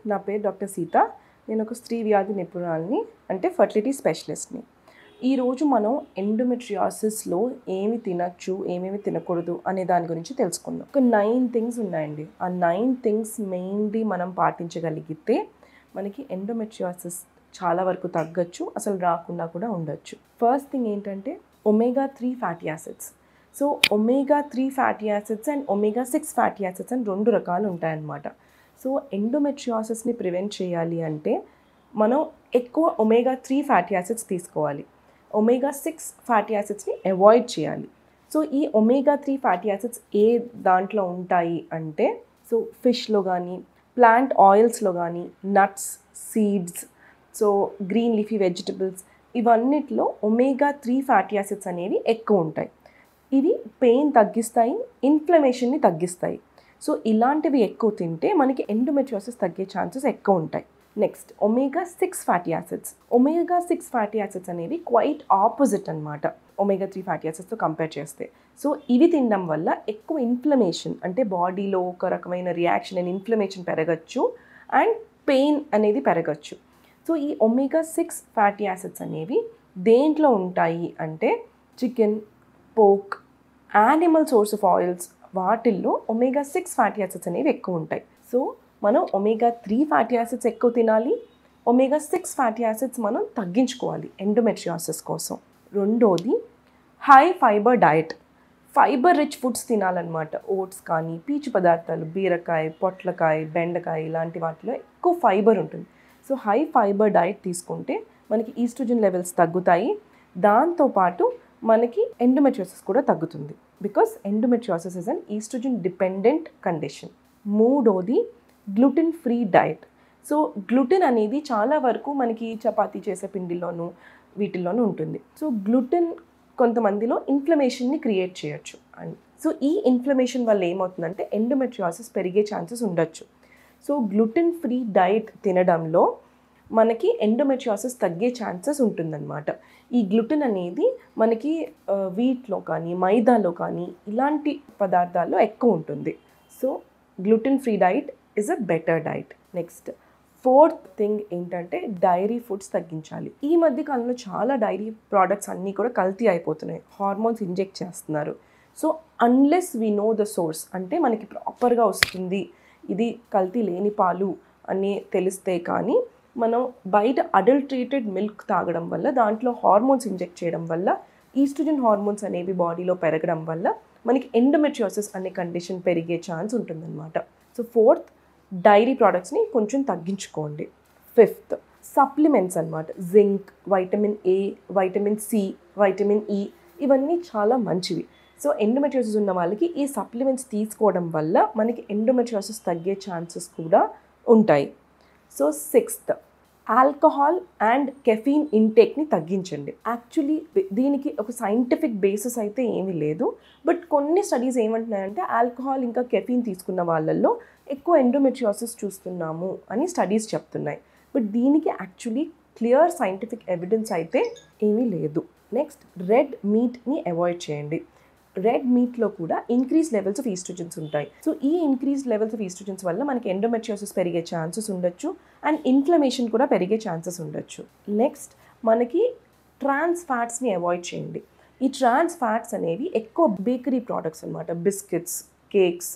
నా పేరు డాక్టర్ సీత నేను ఒక స్త్రీ వ్యాధి నిపుణురాలిని అంటే ఫర్టిలిటీ స్పెషలిస్ట్ని ఈరోజు మనం ఎండోమెట్రియాసిస్లో ఏమి తినచ్చు ఏమేమి తినకూడదు అనే దాని గురించి తెలుసుకుందాం ఒక నైన్ థింగ్స్ ఉన్నాయండి ఆ నైన్ థింగ్స్ మెయిన్లీ మనం పాటించగలిగితే మనకి ఎండోమెట్రియాసిస్ చాలా వరకు తగ్గచ్చు అసలు రాకుండా కూడా ఉండొచ్చు ఫస్ట్ థింగ్ ఏంటంటే omega three fatty acids so omega three fatty acids and omega six fatty acids అని రెండు రకాలు ఉంటాయన్నమాట సో ఎండోమెట్రియాసిస్ని ప్రివెంట్ చేయాలి అంటే మనం ఎక్కువ ఒమేగా త్రీ ఫ్యాటీ యాసిడ్స్ తీసుకోవాలి ఒమేగా సిక్స్ ఫ్యాటీ యాసిడ్స్ని అవాయిడ్ చేయాలి సో ఈ ఒమేగా త్రీ ఫ్యాటీ యాసిడ్స్ ఏ దాంట్లో ఉంటాయి అంటే సో ఫిష్లో కానీ ప్లాంట్ ఆయిల్స్లో కానీ nuts seeds so green leafy vegetables ఇవన్నిట్లో ఒమేగా త్రీ ఫ్యాటీ యాసిడ్స్ అనేవి ఎక్కువ ఉంటాయి ఇవి పెయిన్ తగ్గిస్తాయి ఇన్ఫ్లమేషన్ని తగ్గిస్తాయి సో ఇలాంటివి ఎక్కువ తింటే మనకి ఎండోమెట్రియోసిస్ తగ్గే ఛాన్సెస్ ఎక్కువ ఉంటాయి next omega six fatty acids omega six fatty acids అనేవి క్వైట్ ఆపోజిట్ అనమాట ఒమేగా త్రీ ఫ్యాటీ యాసిడ్స్తో కంపేర్ చేస్తే సో ఇవి తినడం వల్ల ఎక్కువ ఇన్ఫ్లమేషన్ అంటే బాడీలో ఒక రకమైన రియాక్షన్ అండ్ ఇన్ఫ్లమేషన్ పెరగచ్చు అండ్ పెయిన్ అనేది పెరగచ్చు సో ఈ ఒమేగా సిక్స్ ఫ్యాటీ యాసిడ్స్ అనేవి దేంట్లో ఉంటాయి అంటే chicken pork animal source of oils వాటిల్లో ఒమేగా సిక్స్ ఫ్యాటీ యాసిడ్స్ అనేవి ఎక్కువ ఉంటాయి సో మనం ఒమేగా త్రీ ఫ్యాటీ యాసిడ్స్ ఎక్కువ తినాలి ఒమేగా సిక్స్ ఫ్యాటీ యాసిడ్స్ మనం తగ్గించుకోవాలి ఎండోమెట్రియాసిస్ కోసం రెండోది high fibre diet fibre rich foods తినాలన్నమాట ఓట్స్ కానీ పీచు పదార్థాలు బీరకాయ పొట్లకాయ బెండకాయ ఇలాంటి వాటిలో ఎక్కువ ఫైబర్ ఉంటుంది సో హై ఫైబర్ డయట్ తీసుకుంటే మనకి ఈస్ట్రోజన్ లెవెల్స్ తగ్గుతాయి దాంతోపాటు మనకి ఎండోమెట్రియోసిస్ కూడా తగ్గుతుంది because endometriosis is an oestrogen dependent condition మూడోది gluten free diet so gluten అనేది చాలా వరకు మనకి చపాతీ చేసే పిండిలోను వీటిల్లోనూ ఉంటుంది సో గ్లూటెన్ కొంతమందిలో ఇన్ఫ్లమేషన్ని క్రియేట్ చేయొచ్చు అండ్ సో ఈ ఇన్ఫ్లమేషన్ వల్ల ఏమవుతుందంటే ఎండోమెట్రియాసిస్ పెరిగే ఛాన్సెస్ ఉండొచ్చు సో గ్లూటెన్ ఫ్రీ డయట్ తినడంలో మనకి ఎండోమెట్రియాసిస్ తగ్గే ఛాన్సెస్ ఉంటుందన్నమాట ఈ గ్లూటెన్ అనేది మనకి వీట్లో కానీ మైదాలో కానీ ఇలాంటి పదార్థాల్లో ఎక్కువ ఉంటుంది so gluten free diet is a better diet next fourth thing ఏంటంటే డైరీ ఫుడ్స్ తగ్గించాలి ఈ మధ్య కాలంలో చాలా డైరీ ప్రోడక్ట్స్ అన్నీ కూడా కల్తీ అయిపోతున్నాయి హార్మోన్స్ ఇంజెక్ట్ చేస్తున్నారు so unless we know the source అంటే మనకి ప్రాపర్గా వస్తుంది ఇది కల్తీ లేని పాలు అని తెలిస్తే కానీ మనం బయట అడల్ట్రేటెడ్ మిల్క్ తాగడం వల్ల దాంట్లో హార్మోన్స్ ఇంజెక్ట్ చేయడం వల్ల ఈస్ట్రోజన్ హార్మోన్స్ అనేవి బాడీలో పెరగడం వల్ల మనకి ఎండోమెట్రియోసిస్ అనే కండిషన్ పెరిగే ఛాన్స్ ఉంటుందన్నమాట సో ఫోర్త్ డైరీ ప్రోడక్ట్స్ని కొంచెం తగ్గించుకోండి ఫిఫ్త్ సప్లిమెంట్స్ అనమాట zinc vitamin A vitamin C vitamin E ఇవన్నీ చాలా మంచివి సో ఎండోమెట్రియోసిస్ ఉన్న వాళ్ళకి ఈ సప్లిమెంట్స్ తీసుకోవడం వల్ల మనకి ఎండోమెట్రియోసిస్ తగ్గే ఛాన్సెస్ కూడా ఉంటాయి so sixth alcohol and caffeine ఇంటేక్ని తగ్గించండి యాక్చువల్లీ దీనికి ఒక సైంటిఫిక్ బేసిస్ అయితే ఏమీ లేదు బట్ కొన్ని స్టడీస్ ఏమంటున్నాయంటే ఆల్కహాల్ ఇంకా కెఫీన్ తీసుకున్న వాళ్ళల్లో ఎక్కువ ఎండోమెట్రియాసిస్ చూస్తున్నాము అని స్టడీస్ చెప్తున్నాయి బట్ దీనికి యాక్చువల్లీ క్లియర్ సైంటిఫిక్ ఎవిడెన్స్ అయితే ఏమీ లేదు నెక్స్ట్ రెడ్ మీట్ని అవాయిడ్ చేయండి రెడ్ మీట్లో కూడా ఇంక్రీజ్ లెవెల్స్ ఆఫ్ ఈస్ట్రోజన్స్ ఉంటాయి సో ఈ ఇంక్రీజ్ లెవెల్స్ ఆఫ్ ఈస్ట్రోజన్స్ వల్ల మనకి ఎండోమెట్రియోసిస్ పెరిగే ఛాన్సెస్ ఉండొచ్చు అండ్ ఇన్ఫ్లమేషన్ కూడా పెరిగే ఛాన్సెస్ ఉండొచ్చు నెక్స్ట్ మనకి ట్రాన్స్ ఫ్యాట్స్ని అవాయిడ్ చేయండి ఈ ట్రాన్స్ ఫ్యాట్స్ అనేవి ఎక్కువ బేకరీ ప్రోడక్ట్స్ అనమాట బిస్కెట్స్ కేక్స్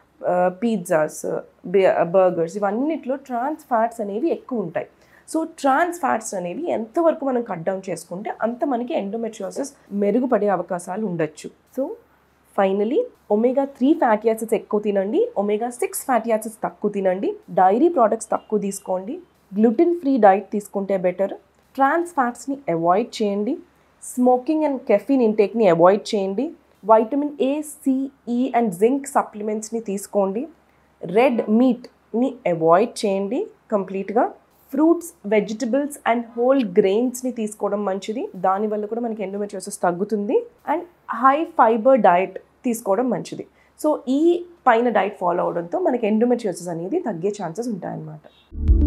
పిజ్జాస్ బర్గర్స్ ఇవన్నిట్లో ట్రాన్స్ ఫ్యాట్స్ అనేవి ఎక్కువ ఉంటాయి సో ట్రాన్స్ ఫ్యాట్స్ అనేవి ఎంతవరకు మనం కట్ డౌన్ చేసుకుంటే అంత మనకి ఎండోమెట్రియోసిస్ మెరుగుపడే అవకాశాలు ఉండొచ్చు so finally omega three fatty acids ఎక్కువ తినండి ఒమేగా సిక్స్ ఫ్యాటీ యాసిడ్స్ తక్కువ తినండి డైరీ ప్రోడక్ట్స్ తక్కువ తీసుకోండి గ్లూటెన్ ఫ్రీ డైట్ తీసుకుంటే బెటర్ ట్రాన్స్ ఫ్యాట్స్ని అవాయిడ్ చేయండి స్మోకింగ్ అండ్ కెఫిన్ ఇంటేక్ని అవాయిడ్ చేయండి vitamin A C E and zinc సప్లిమెంట్స్ని తీసుకోండి రెడ్ మీట్ని అవాయిడ్ చేయండి కంప్లీట్గా ఫ్రూట్స్ వెజిటబుల్స్ అండ్ హోల్ గ్రెయిన్స్ని తీసుకోవడం మంచిది దానివల్ల కూడా మనకి ఎండోమెట్రియోసిస్ తగ్గుతుంది అండ్ హై ఫైబర్ డయట్ తీసుకోవడం మంచిది సో ఈ పైన డైట్ ఫాలో అవడంతో మనకి ఎండోమెట్రియోసిస్ అనేది తగ్గే ఛాన్సెస్ ఉంటాయన్నమాట